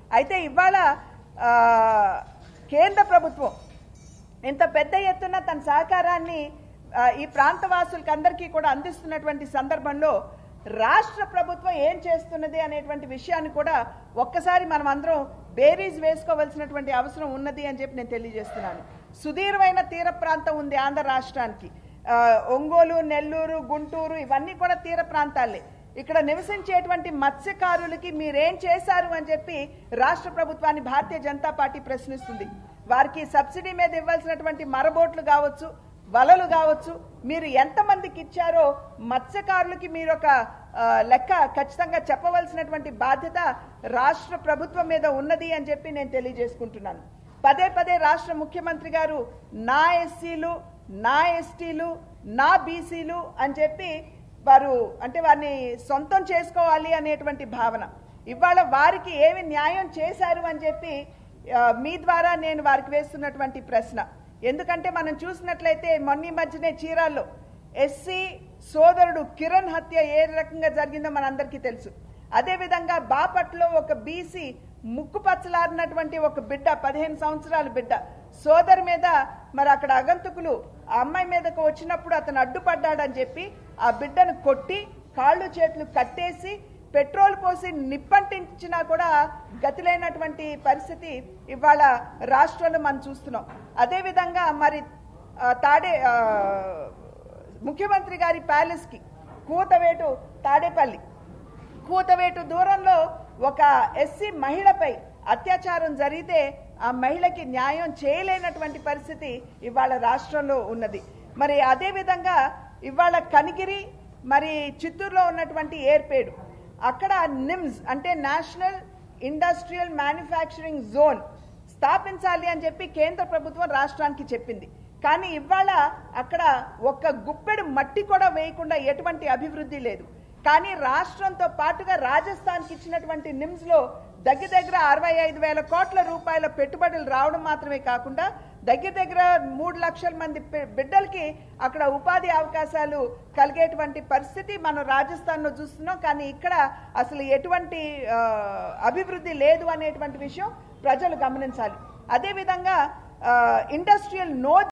అయితే ఇవాళ ఆ, కేంద్ర ప్రభుత్వం ఇంత పెద్ద ఎత్తున తన సహకారాన్ని ఆ, ఈ ప్రాంత వాసులకి అందరికీ కూడా అందిస్తున్నటువంటి సందర్భంలో రాష్ట్ర ప్రభుత్వం ఏం చేస్తున్నది అనేటువంటి విషయాన్ని కూడా ఒక్కసారి మనం అందరం బేరీజ్ వేసుకోవాల్సినటువంటి అవసరం ఉన్నది అని చెప్పి నేను తెలియజేస్తున్నాను సుదీర్ఘమైన తీర ప్రాంతం ఉంది ఆంధ్ర రాష్ట్రానికి ఆ, ఒంగోలు నెల్లూరు గుంటూరు ఇవన్నీ కూడా తీర ప్రాంతాలే ఇక్కడ నివసించేటువంటి మత్స్యకారులకి మీరేం చేశారు అని చెప్పి రాష్ట్ర ప్రభుత్వాన్ని భారతీయ జనతా పార్టీ ప్రశ్నిస్తుంది వారికి సబ్సిడీ మీద ఇవ్వాల్సినటువంటి మరబోట్లు కావచ్చు వలలు కావచ్చు మీరు ఎంతమందికి ఇచ్చారో మత్స్యకారులకి మీరు ఒక ఆ, లెక్క ఖచ్చితంగా చెప్పవలసినటువంటి బాధ్యత రాష్ట్ర ప్రభుత్వం మీద ఉన్నది అని చెప్పి నేను తెలియజేసుకుంటున్నాను పదే పదే రాష్ట్ర ముఖ్యమంత్రి గారు నా ఎస్సీలు నా ఎస్టీలు నా బీసీలు అని చెప్పి వారు అంటే వారిని సొంతం చేసుకోవాలి అనేటువంటి భావన ఇవాళ వారికి ఏమి న్యాయం చేశారు అని చెప్పి ఆ, మీ ద్వారా నేను వారికి వేస్తున్నటువంటి ప్రశ్న ఎందుకంటే మనం చూసినట్లయితే మొన్న ఈ మధ్యనే చీరాల్లో ఎస్సీ సోదరుడు కిరణ్ హత్య ఏ రకంగా జరిగిందో మనందరికీ తెలుసు అదేవిధంగా బాపట్లో ఒక బీసీ ముక్కు పచ్చలారినటువంటి ఒక బిడ్డ పదిహేను సంవత్సరాల బిడ్డ సోదరు మీద మరి అక్కడ అగంతుకులు ఆ అమ్మాయి మీదకు వచ్చినప్పుడు అతను అడ్డుపడ్డాడని చెప్పి ఆ బిడ్డను కొట్టి కాళ్ళు చేతులు కట్టేసి పెట్రోల్ పోసి నిప్పంటించినా కూడా గతిలేనటువంటి పరిస్థితి ఇవాళ రాష్ట్రంలో మనం చూస్తున్నాం అదేవిధంగా మరి ఆ, తాడే ఆ, ముఖ్యమంత్రి గారి ప్యాలెస్కి కూతవేటు తాడేపల్లి కూతవేటు దూరంలో ఒక ఎస్సీ మహిళపై అత్యాచారం జరిగితే ఆ మహిళకి న్యాయం చేయలేనటువంటి పరిస్థితి ఇవాళ రాష్ట్రంలో ఉన్నది మరి అదే విధంగా ఇవాళ కనిగిరి మరి చిత్తూరులో ఉన్నటువంటి ఏర్పేడు అక్కడ నిమ్స్ అంటే నేషనల్ ఇండస్ట్రియల్ మ్యానుఫ్యాక్చరింగ్ జోన్ స్థాపించాలి అని చెప్పి కేంద్ర ప్రభుత్వం రాష్ట్రానికి చెప్పింది కానీ ఇవాళ అక్కడ ఒక్క గుప్పెడు మట్టి కూడా వేయకుండా ఎటువంటి అభివృద్ధి లేదు కానీ రాష్ట్రంతో పాటుగా రాజస్థాన్కి ఇచ్చినటువంటి నిమ్స్ లో దగ్గర దగ్గర అరవై ఐదు వేల కోట్ల రూపాయల పెట్టుబడులు రావడం మాత్రమే కాకుండా దగ్గర దగ్గర మూడు లక్షల మంది పి- బిడ్డలకి అక్కడ ఉపాధి అవకాశాలు కలిగేటువంటి పరిస్థితి మనం రాజస్థాన్ లో చూస్తున్నాం కానీ ఇక్కడ అసలు ఎటువంటి ఆ, అభివృద్ధి లేదు అనేటువంటి విషయం ప్రజలు గమనించాలి అదేవిధంగా ఇండస్ట్రియల్ నో